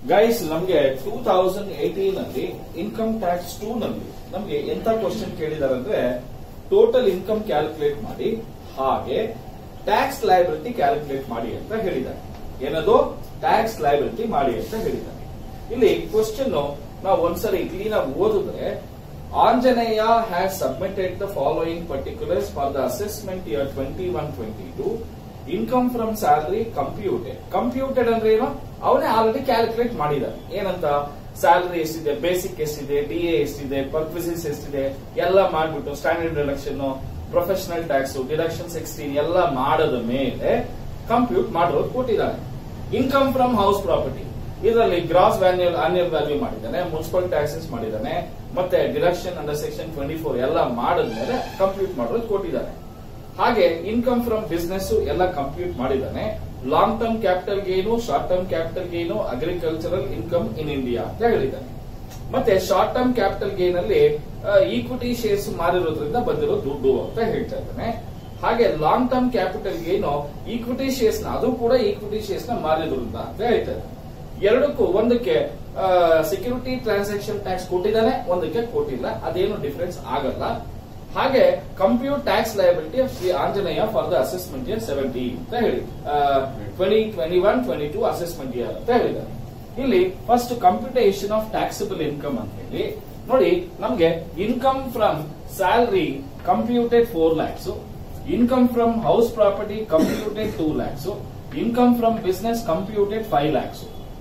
guys ನಮ್ಗೆ two thousand eighteen ಅಲ್ಲಿ income tax two ನಲ್ಲಿ ನಮ್ಗೆ ಎಂತ ಕ್ವಶನ್ ಕೇಳಿದಾರೆ ಅಂದ್ರೆ ಟೋಟಲ್ ಇನ್ಕಮ್ ಕ್ಯಾಲ್ಕುಲೇಟ್ ಮಾಡಿ ಹಾಗೆ ಟ್ಯಾಕ್ಸ್ ಲಯಬಿಲಿಟಿ ಕ್ಯಾಲ್ಕುಲೇಟ್ ಮಾಡಿ ಅಂತ ಹೇಳಿದ್ದಾರೆ ಏನದು ಟ್ಯಾಕ್ಸ್ ಲಯಬಿಲಿಟಿ ಮಾಡಿ ಅಂತ ಹೇಳಿದ್ದಾರೆ ಇಲ್ಲಿ ಕ್ವಶನ್ ನಾವು ಒಂದ್ಸರಿ ಕ್ಲೀನ್ ಆಗಿ ಓದಿದ್ರೆ Anjaneya has submitted the following particulars for the assessment year twenty one twenty two income from salary computed computed ಅಂದ್ರೆ ಏನು ಅವನೇ ಆಲ್ರೆಡಿ ಕ್ಯಾಲ್ಕುಲೇಟ್ ಮಾಡಿದಾನೆ ಏನಂತ ಸ್ಯಾಲರಿ ಎಷ್ಟಿದೆ ಬೇಸಿಕ್ ಎಷ್ಟಿದೆ ಡಿ ಎ ಎಷ್ಟಿದೆ ಪರ್ಪಸಸ್ ಎಷ್ಟಿದೆ ಎಲ್ಲ ಮಾಡ್ಬಿಟ್ಟು standard deduction professional tax deduction sixteen ಎಲ್ಲ ಮಾಡದ ಮೇಲೆ ಕಂಪ್ಯೂಟ್ ಮಾಡೋರು ಕೊಟ್ಟಿದ್ದಾನೆ ಇನ್ಕಮ್ ಫ್ರಮ್ ಹೌಸ್ ಪ್ರಾಪರ್ಟಿ ಇದರಲ್ಲಿ ಗ್ರಾಸ್ ವ್ಯಾನ್ಯಲ್ ಆನ್ಯಲ್ ವ್ಯಾಲ್ಯೂ ಮಾಡಿದ್ದಾನೆ ಮುನ್ಸಿಪಲ್ ಟ್ಯಾಕ್ಸಸ್ ಮಾಡಿದ್ದಾನೆ ಮತ್ತೆ deduction under section twenty four ಎಲ್ಲ ಮಾಡಿದ್ಮೇಲೆ ಕಂಪ್ಯೂಟ್ ಮಾಡೋದು ಕೊಟ್ಟಿದ್ದಾನೆ ಹಾಗೆ ಇನ್ಕಮ್ ಫ್ರಮ್ ಬಿಸ್ನೆಸ್ ಎಲ್ಲ ಕಂಪ್ಯೂಟ್ ಮಾಡಿದ್ದಾನೆ long term capital gain short term capital gain agricultural income in India ಅಂತ ಹೇಳಿದ್ದಾನೆ ಮತ್ತೆ ಶಾರ್ಟ್ ಟರ್ಮ್ ಕ್ಯಾಪಿಟಲ್ ಗೇನ್ ಅಲ್ಲಿ ಈಕ್ವಿಟಿ ಶೇರ್ಸ್ ಮಾರಿರೋದ್ರಿಂದ ಬಂದಿರೋ ದುಡ್ಡು ಅಂತ ಹೇಳ್ತಾ ಇದ್ದಾನೆ ಹಾಗೆ long term capital gain equity shares ನ ಅದು ಕೂಡ ಈಕ್ವಿಟಿ ಶೇರ್ಸ್ ನ ಮಾರಿದ್ರಿಂದ ಅಂತ ಹೇಳ್ತಾ ಇದ್ದಾನೆ ಎರಡಕ್ಕೂ ಒಂದಕ್ಕೆ ಸೆಕ್ಯೂರಿಟಿ ಟ್ರಾನ್ಸಾಕ್ಷನ್ ಟ್ಯಾಕ್ಸ್ ಕೊಟ್ಟಿದ್ದಾನೆ ಒಂದಕ್ಕೆ ಕೊಟ್ಟಿಲ್ಲ ಅದೇನು ಡಿಫರೆನ್ಸ್ ಆಗಲ್ಲ ಹಾಗೆ compute tax liability of Shri Anjaneya for the assessment year seventy ಅಂತ ಹೇಳಿ twenty twenty one twenty two assessment year ಅಂತ ಹೇಳಿದ್ದಾರೆ ಇಲ್ಲಿ first computation of taxable income ಅಂತ ಹೇಳಿ ನೋಡಿ ನಮಗೆ income from salary computed four lakhs income from house property computed two lakhs income from business computed five lakhs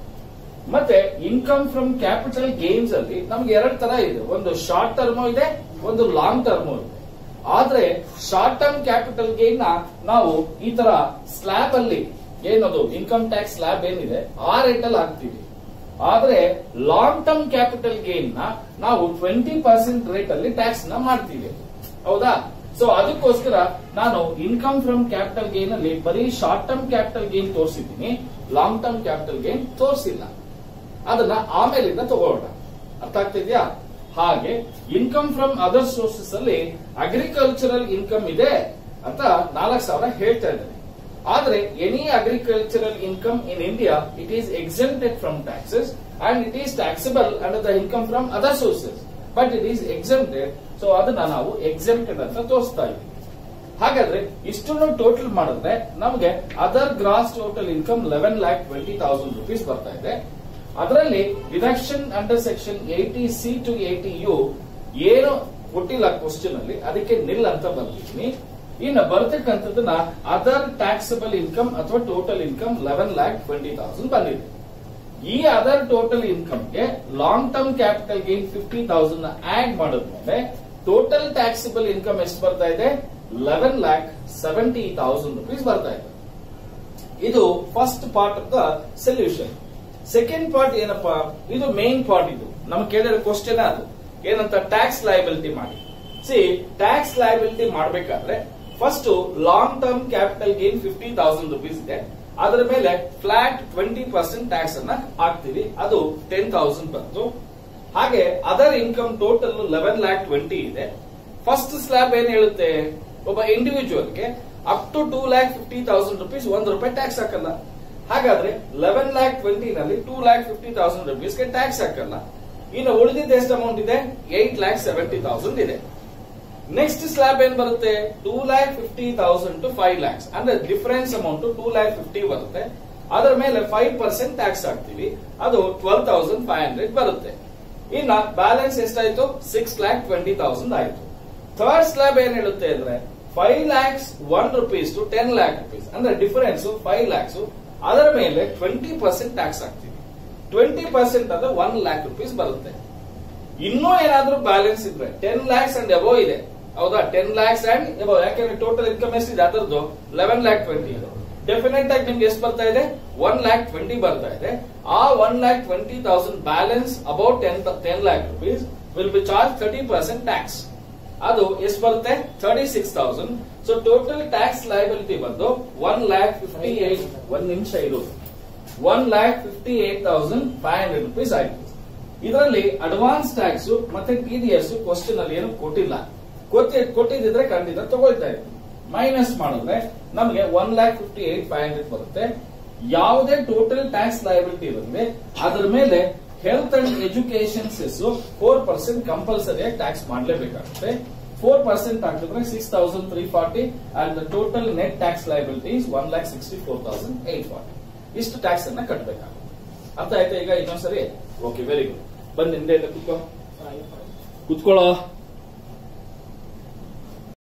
ಮತ್ತೆ ಇನ್ಕಮ್ ಫ್ರಮ್ ಕ್ಯಾಪಿಟಲ್ ಗೇಮ್ಸ್ ಅಲ್ಲಿ ನಮ್ಗೆ ಎರಡು ತರ ಇದೆ ಒಂದು ಶಾರ್ಟ್ ಟರ್ಮ್ ಇದೆ ಒಂದು ಲಾಂಗ್ ಟರ್ಮ್ ಇದೆ ಆದ್ರೆ ಶಾರ್ಟ್ ಟರ್ಮ್ ಕ್ಯಾಪಿಟಲ್ ಗೇನ್ ನ ನಾವು ಈ ತರ ಸ್ಲ್ಯಾಬ್ ಅಲ್ಲಿ ಏನದು ಇನ್ಕಮ್ ಟ್ಯಾಕ್ಸ್ ಸ್ಲ್ಯಾಬ್ ಏನಿದೆ ಆ ರೇಟ್ ಅಲ್ಲಿ ಹಾಕ್ತೀವಿ ಆದ್ರೆ ಲಾಂಗ್ ಟರ್ಮ್ ಕ್ಯಾಪಿಟಲ್ ಗೇನ್ ನ ನಾವು ಟ್ವೆಂಟಿ ಪರ್ಸೆಂಟ್ ರೇಟ್ ಅಲ್ಲಿ ಟ್ಯಾಕ್ಸ್ ನ ಮಾಡ್ತೀವಿ ಹೌದಾ ಸೊ ಅದಕ್ಕೋಸ್ಕರ ನಾನು ಇನ್ಕಮ್ ಫ್ರಮ್ ಕ್ಯಾಪಿಟಲ್ ಗೇನ್ ಅಲ್ಲಿ ಬರೀ ಶಾರ್ಟ್ ಟರ್ಮ್ ಕ್ಯಾಪಿಟಲ್ ಗೇನ್ ತೋರಿಸಿದ್ದೀನಿ ಲಾಂಗ್ ಟರ್ಮ್ ಕ್ಯಾಪಿಟಲ್ ಗೇನ್ ತೋರಿಸಿಲ್ಲ ಅದನ್ನ ಆಮೇಲಿಂದ ತಗೊಳ್ಳೋಣ ಅರ್ಥ ಆಗ್ತಿದ್ಯಾ ಹಾಗೆ ಇನ್ಕಮ್ ಫ್ರಮ್ ಅದರ್ ಸೋರ್ಸಸ್ ಅಲ್ಲಿ ಅಗ್ರಿಕಲ್ಚರಲ್ ಇನ್ಕಮ್ ಇದೆ ಅಂತ ನಾಲ್ಕು ಸಾವಿರ ಹೇಳ್ತಾ ಇದ್ದಾರೆ ಆದ್ರೆ any agricultural income in India it is exempted from taxes and it is taxable under the income from other sources but it is exempted so ಅದನ್ನ ನಾವು ಎಕ್ಸೆಂಟೆಡ್ ಅಂತ ತೋರಿಸ್ತಾ ಇದ್ದೀವಿ ಹಾಗಾದ್ರೆ ಇಷ್ಟನ್ನು ಟೋಟಲ್ ಮಾಡಿದ್ರೆ ನಮಗೆ other gross total income eleven lakh twenty thousand rupees ಬರ್ತಾ ಇದೆ ಅದರಲ್ಲಿ deduction under section eighty C to eighty U ಏನು ಕೊಟ್ಟಿಲ್ಲ ಕ್ವಶನ್ ಅಲ್ಲಿ ಅದಕ್ಕೆ ನಿಲ್ ಅಂತ ಬರ್ತಿದ್ದೀನಿ ಇನ್ನು ಬರ್ತಕ್ಕಂಥದ್ದನ್ನ ಅದರ್ ಟ್ಯಾಕ್ಸಬಲ್ ಇನ್ಕಮ್ ಅಥವಾ total income eleven lakh twenty thousand ಬಂದಿದೆ ಈ ಅದರ್ ಟೋಟಲ್ ಇನ್ಕಮ್ಗೆ long term capital gain fifty thousand add ಮಾಡಿದ್ಮೇಲೆ ಟೋಟಲ್ ಟ್ಯಾಕ್ಸಿಬಲ್ ಇನ್ಕಮ್ ಎಷ್ಟು ಬರ್ತಾ ಇದೆ eleven lakh seventy thousand rupees ಬರ್ತಾ ಇದೆ ಇದು first part of the solution second part ಏನಪ್ಪಾ ಇದು ಮೇನ್ ಪಾರ್ಟ್ ಇದು ನಮ್ಗೆ ಕೇಳಿರೋ ಕ್ವಶನ್ ಅದು ಏನಂತ ಟ್ಯಾಕ್ಸ್ ಲಯಬಿಲಿಟಿ ಮಾಡಿ ಸಿ ಟ್ಯಾಕ್ಸ್ ಲಯಬಿಲಿಟಿ ಮಾಡಬೇಕಾದ್ರೆ first long term capital gain fifty thousand rupees ಇದೆ ಅದರ ಮೇಲೆ ಫ್ಲಾಟ್ ಟ್ವೆಂಟಿ ಪರ್ಸೆಂಟ್ ಟ್ಯಾಕ್ಸ್ ಅನ್ನ ಹಾಕ್ತಿವಿ ಅದು ಟೆನ್ ತೌಸಂಡ್ ಬಂತು ಹಾಗೆ other income total eleven lakh twenty ಇದೆ ಫಸ್ಟ್ ಸ್ಲ್ಯಾಬ್ ಏನ್ ಹೇಳುತ್ತೆ ಒಬ್ಬ ಇಂಡಿವಿಜುವಲ್ಗೆ up to two lakh fifty thousand rupees ಒಂದು ರೂಪಾಯಿ ಟ್ಯಾಕ್ಸ್ ಹಾಕಲ್ಲ ಹಾಗಾದ್ರೆ ಲೆವೆನ್ ಲ್ಯಾಕ್ ಟ್ವೆಂಟಿ ನಲ್ಲಿ ಟೂ ಲ್ಯಾಕ್ ಫಿಫ್ಟಿ ತೌಸಂಡ್ ರುಪೀಸ್ಗೆ ಟ್ಯಾಕ್ಸ್ ಹಾಕಲ್ಲ ಇನ್ನು ಉಳಿದಿದ್ದ ಎಷ್ಟು ಅಮೌಂಟ್ ಇದೆ ಏಟ್ ಲ್ಯಾಕ್ ಸೆವೆಂಟಿ ತೌಸಂಡ್ ಇದೆ ನೆಕ್ಸ್ಟ್ ಸ್ಲ್ಯಾಬ್ ಏನ್ ಬರುತ್ತೆ two lakh fifty thousand to five lakhs ಅಂದ್ರೆ difference amount two lakh fifty ಬರುತ್ತೆ ಅದರ ಮೇಲೆ ಫೈವ್ ಪರ್ಸೆಂಟ್ ಟ್ಯಾಕ್ಸ್ ಹಾಕ್ತಿವಿ ಅದು ಟ್ವೆಲ್ ತೌಸಂಡ್ ಫೈವ್ ಹಂಡ್ರೆಡ್ ಬರುತ್ತೆ ಇನ್ನ ಬ್ಯಾಲೆನ್ಸ್ ಎಷ್ಟಾಯ್ತು ಸಿಕ್ಸ್ ಲ್ಯಾಕ್ ಟ್ವೆಂಟಿ ತೌಸಂಡ್ ಆಯ್ತು ಥರ್ಡ್ ಸ್ಲ್ಯಾಬ್ ಏನ್ ಹೇಳುತ್ತೆ ಅಂದ್ರೆ five lakhs one rupees to ten lakh rupees ಅಂದ್ರೆ ಡಿಫರೆನ್ಸ್ ಫೈವ್ ಲ್ಯಾಕ್ಸ್ ಅದರ ಮೇಲೆ ಟ್ವೆಂಟಿ ಪರ್ಸೆಂಟ್ ಟ್ಯಾಕ್ಸ್ ಹಾಕ್ತೀವಿ ಟ್ವೆಂಟಿ ಪರ್ಸೆಂಟ್ ಅಂದ್ರೆ ಒನ್ ಲ್ಯಾಕ್ ರುಪೀಸ್ ಬರುತ್ತೆ ಇನ್ನೂ ಏನಾದ್ರೂ ಬ್ಯಾಲೆನ್ಸ್ ಇದ್ರೆ ಟೆನ್ ಲ್ಯಾಕ್ಸ್ ಅಂಡ್ ಎಬೋ ಇದೆ ಹೌದಾ ಟೆನ್ ಲ್ಯಾಕ್ಸ್ ಅಂಡ್ ಎಬೋ ಯಾಕೆಂದ್ರೆ ಟೋಟಲ್ ಇನ್ಕಮ್ ಎಷ್ಟಿದೆ ಅದರದ್ದು ಲೆವೆನ್ ಲ್ಯಾಕ್ ಟ್ವೆಂಟಿ ಇದೆ ಡೆಫಿನೆಟ್ ಆಗಿ ನಿಮ್ಗೆ ಎಷ್ಟು ಬರ್ತಾ ಇದೆ ಒನ್ ಲ್ಯಾಕ್ ಟ್ವೆಂಟಿ ಬರ್ತಾ ಇದೆ ಆ one lakh twenty thousand balance about ten ten lakh rupees will be charge thirty percent tax ಅದು ಎಷ್ಟು ಬರುತ್ತೆ thirty six thousand so total tax liability ಬಂದು ಒನ್ ಲ್ಯಾಕ್ ಫಿಫ್ಟಿ ಏಟ್ ಒಂದ್ ನಿಮಿಷ ಇರೋದು one lakh fifty eight thousand five hundred rupees ಆಯ್ತು ಇದರಲ್ಲಿ advance tax ಮತ್ತೆ ಟಿ ಡಿ ಎಸ್ ಕ್ವಶನ್ ಅಲ್ಲಿ ಏನು ಕೊಟ್ಟಿಲ್ಲ ಕೊಟ್ಟಿ- ಕೊಟ್ಟಿದ್ರೆ ಖಂಡಿತ ತಗೊಳ್ತಾ ಇತ್ತು ಮೈನಸ್ ಮಾಡಿದ್ರೆ ನಮಗೆ one lakh fifty eight five hundred ಬರುತ್ತೆ ಯಾವುದೇ ಟೋಟಲ್ ಟ್ಯಾಕ್ಸ್ ಲಯಬಿಲಿಟಿ ಇರುತ್ತೆ ಅದರ ಮೇಲೆ health and education cess four percent compulsory tax ಮಾಡಲೇಬೇಕಾಗುತ್ತೆ ಫೋರ್ ಪರ್ಸೆಂಟ್ ಹಾಕಿದ್ರೆ six thousand three forty and the total net tax liability one lakh sixty four thousand eight forty ಇಷ್ಟು tax ಅನ್ನ ಕಟ್ಟಬೇಕಾಗುತ್ತೆ ಅರ್ಥ ಆಯ್ತಾ ಈಗ ಇನ್ನೊಂದ್ಸರಿ ಓಕೆ ವೆರಿ ಗುಡ್ ಬಂದ್ ಹಿಂದೆ ಕುತ್ಕೋ ಕುತ್ಕೊಳ್ಳೋ